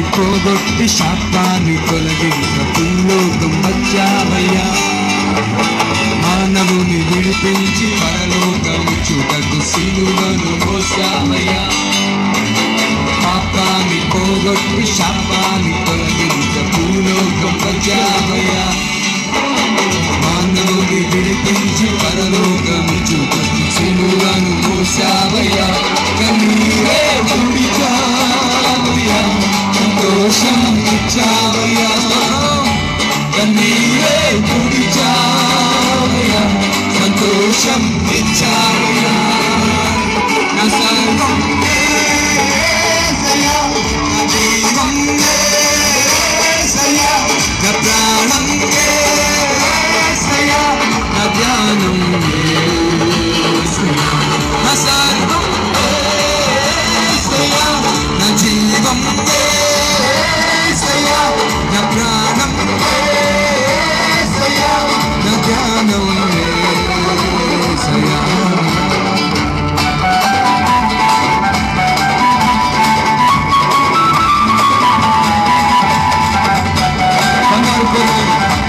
పోగొట్టి శాపాన్ని తొలగించ భూలోకం వచ్చావయ్యా మానవుని విడిపించి పరలోకము చూడకు సిలువను మోసావయ్యా పాపాన్ని పోగొట్టి శాపాన్ని తొలగించ భూలోకం వచ్చావయ్యా మానవుని విడిపించి పరలోకము చూడకు సిలువను మోసావయ్యా కన్నీరే తుడిచావయ్యా సంతోషం ఇచ్చావయ్యా కన్నీరే తుడిచావయ్యా సంతోషం ఇచ్చావయ్యా నా సర్వం యేసయ్యా, నా జీవం యేసయ్యా, నా ప్రాణం యేసయ్యా, నా ధ్యానం యేసయ్యా, నా సర్వం యేసయ్యా, నా జీవం యేసయ్యా, నా ప్రాణం యేసయ్యా, నా ధ్యానం యేసయ్యా. బంగారు కొలను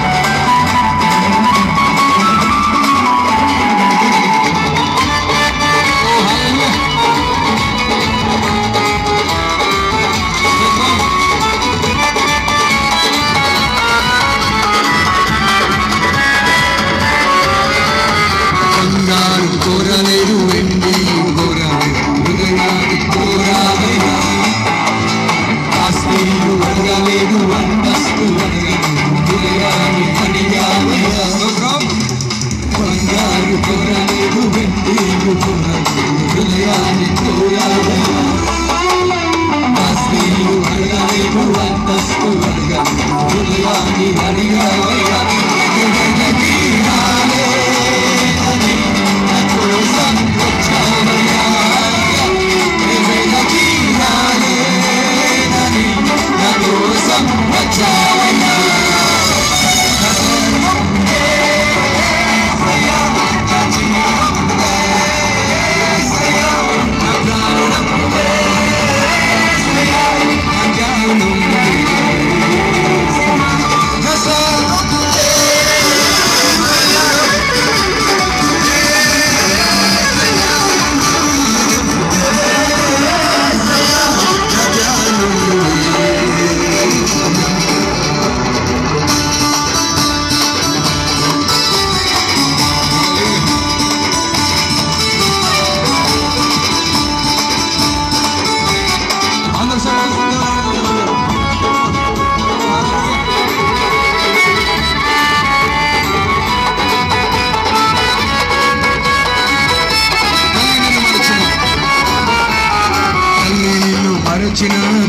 బంగారు కోరలేదు వెండి కోరలేదు హృదయాన్ని కోరావయ్యా ఆస్తిలు అడగలేదు అంతస్తు అడగలేదు హృదయాన్ని అడిగావయ్యా బంగారు కోరలేదు వెండి కోరలేదు హృదయాన్ని కోరావయ్యా ఆస్తిలు అడగలేదు అంతస్తు అడగలేదు హృదయాన్ని అడిగావయ్యా హృదయకి రాలేదని నా కోసం వచ్చావయ్యా హృదయకి రాలేదని నా కోసం వచ్చావయ్యా నా సర్వం యేసయ్యా, నా జీవం యేసయ్యా, నా ప్రాణం యేసయ్యా, నా జ్ఞానం యేసయ్యా, నా సర్వం అందరూ సంతోషంగా తల్లి నిన్ను మరచిన